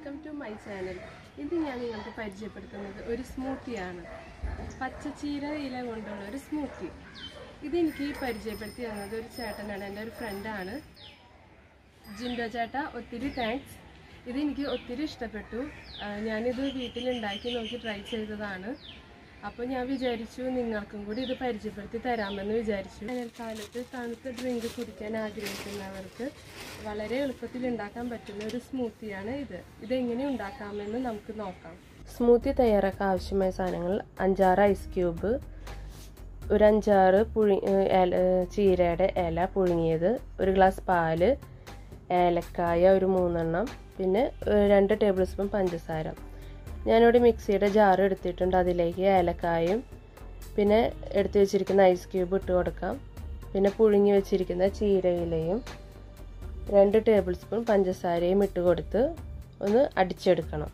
welcome to my channel ഇത് ഞാൻ നിങ്ങൾക്ക് പരിചയപ്പെടുത്തുന്നത് ഒരു സ്മൂത്തിയാണ് പച്ചച്ചീര ഇല കൊണ്ടുള്ള ഒരു സ്മൂത്തി ഇതെനിക്ക് പരിചയപ്പെടുത്തി തന്നത് ഒരു ചേട്ടനാണ് എൻ്റെ ഒരു ഫ്രണ്ടാണ് ജിൻഡോ ചേട്ട ഒത്തിരി താങ്ക്സ് ഇതെനിക്ക് ഒത്തിരി ഇഷ്ടപ്പെട്ടു ആ, ഞാനിത് വീട്ടിലുണ്ടാക്കി നോക്കി ട്രൈ ചെയ്തതാണ് അപ്പോൾ ഞാൻ വിചാരിച്ചു നിങ്ങൾക്കും കൂടി ഇത് പരിചയപ്പെടുത്തി തരാമെന്ന് വിചാരിച്ചു വേനൽക്കാലത്ത് തണുത്ത ഡ്രിങ്ക് കുടിക്കാൻ ആഗ്രഹിക്കുന്നവർക്ക് വളരെ എളുപ്പത്തിൽ ഉണ്ടാക്കാൻ പറ്റുന്ന ഒരു സ്മൂത്തിയാണ് ഇത് ഇതെങ്ങനെ ഉണ്ടാക്കാമെന്ന് നമുക്ക് നോക്കാം സ്മൂത്തി തയ്യാറാക്കാൻ ആവശ്യമായ സാധനങ്ങൾ അഞ്ചാറ് ഐസ് ക്യൂബ് ഒരു അഞ്ചാറ് പുഴി ഏല ചീരയുടെ ഇല പുഴുങ്ങിയത് ഒരു ഗ്ലാസ് പാല് ഏലക്കായ ഒരു മൂന്നെണ്ണം പിന്നെ ഒരു രണ്ട് ടേബിൾ സ്പൂൺ പഞ്ചസാര ഞാനിവിടെ മിക്സിയുടെ ജാർ എടുത്തിട്ടുണ്ട് അതിലേക്ക് ഏലക്കായും പിന്നെ എടുത്തു വെച്ചിരിക്കുന്ന ഐസ് ക്യൂബ് ഇട്ട് കൊടുക്കാം പിന്നെ പുഴുങ്ങി വെച്ചിരിക്കുന്ന ചീരയിലയും രണ്ട് ടേബിൾ സ്പൂൺ പഞ്ചസാരയും ഇട്ട് കൊടുത്ത് ഒന്ന് അടിച്ചെടുക്കണം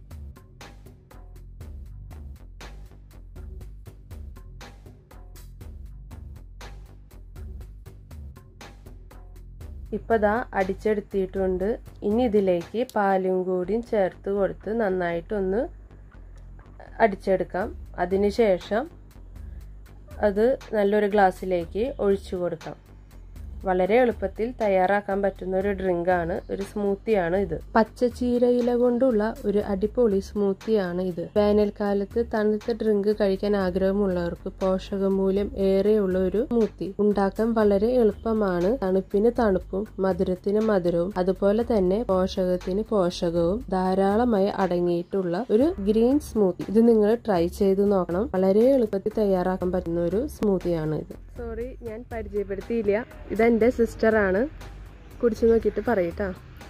ഇപ്പോൾ ദാ അടിച്ചെടുത്തിട്ടുണ്ട് ഇനി ഇതിലേക്ക് പാലും കൂടിയും ചേർത്ത് കൊടുത്ത് നന്നായിട്ടൊന്ന് അടിച്ചെടുക്കാം അതിനുശേഷം അത് നല്ലൊരു ഗ്ലാസ്സിലേക്ക് ഒഴിച്ചു കൊടുക്കാം വളരെ എളുപ്പത്തിൽ തയ്യാറാക്കാൻ പറ്റുന്ന ഒരു ഡ്രിങ്കാണ് ഒരു സ്മൂത്തിയാണ് ഇത് പച്ചച്ചീരയില കൊണ്ടുള്ള ഒരു അടിപൊളി സ്മൂത്തിയാണ് ഇത് വേനൽക്കാലത്ത് തണുത്ത ഡ്രിങ്ക് കഴിക്കാൻ ആഗ്രഹമുള്ളവർക്ക് പോഷകമൂല്യം ഏറെയുള്ള ഒരു സ്മൂത്തി ഉണ്ടാക്കാൻ വളരെ എളുപ്പമാണ് തണുപ്പിന് തണുപ്പും മധുരത്തിന് മധുരവും അതുപോലെ തന്നെ പോഷകത്തിന് പോഷകവും ധാരാളമായി അടങ്ങിയിട്ടുള്ള ഒരു ഗ്രീൻ സ്മൂത്തി ഇത് നിങ്ങൾ ട്രൈ ചെയ്ത് നോക്കണം വളരെ എളുപ്പത്തിൽ തയ്യാറാക്കാൻ പറ്റുന്ന ഒരു സ്മൂത്തിയാണ് ഇത് സോറി ഞാൻ പരിചയപ്പെടുത്തിയില്ല ഇതെന്റെ സിസ്റ്ററാണ് കുടിച്ചു നോക്കിയിട്ട് പറയട്ടാ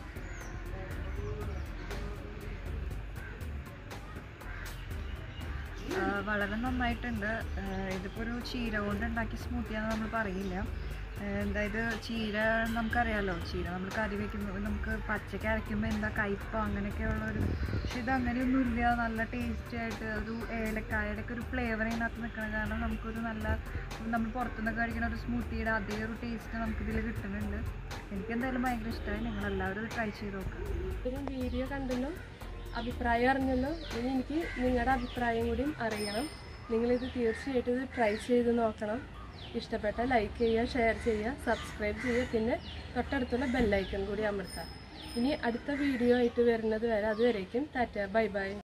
ആ, വളരെ നന്നായിട്ടുണ്ട് ആ, ഇതിപ്പോ ഒരു ചീര കൊണ്ട് ഉണ്ടാക്കിയ സ്മൂത്തിയാന്ന് നമ്മൾ പറയില്ല ആ, അതായത് ചീര നമുക്കറിയാലോ ചീര നമ്മൾ കറി വെക്കുമ്പോൾ നമുക്ക് പച്ചക്ക് അരയ്ക്കുമ്പോൾ എന്താ കയ്പോ അങ്ങനെയൊക്കെയുള്ള ഒരു പക്ഷെ ഇത് അങ്ങനെയൊന്നുമില്ല നല്ല ടേസ്റ്റി ആയിട്ട് ഒരു ഏലക്കായുടെ ഒക്കെ ഒരു ഫ്ലേവർ ഇതിനകത്ത് നിൽക്കണം കാരണം നമുക്കൊരു നല്ല നമ്മൾ പുറത്തുനിന്നൊക്കെ കഴിക്കുന്ന ഒരു സ്മൂത്തിയുടെ അതേ ഒരു ടേസ്റ്റ് നമുക്കിതിൽ കിട്ടുന്നുണ്ട് എനിക്ക് എന്തായാലും ഭയങ്കര ഇഷ്ടമായി നിങ്ങളെല്ലാവരും ഇത് ട്രൈ ചെയ്ത് നോക്കുക ഒരു വീഡിയോ കണ്ടല്ലോ അഭിപ്രായം അറിഞ്ഞല്ലോ ഇനി എനിക്ക് നിങ്ങളുടെ അഭിപ്രായം കൂടിയും അറിയണം നിങ്ങളിത് തീർച്ചയായിട്ടും ഇത് ട്രൈ ചെയ്ത് നോക്കണം ഇഷ്ടപ്പെട്ട ലൈക്ക് ചെയ്യുക ഷെയർ ചെയ്യുക സബ്സ്ക്രൈബ് ചെയ്യുക പിന്നെ തൊട്ടടുത്തുള്ള ബെല്ലൈക്കൺ കൂടി അമർത്താം ഇനി അടുത്ത വീഡിയോ ആയിട്ട് വരുന്നത് വരെ അതുവരേക്കും ടാറ്റ ബൈ ബൈ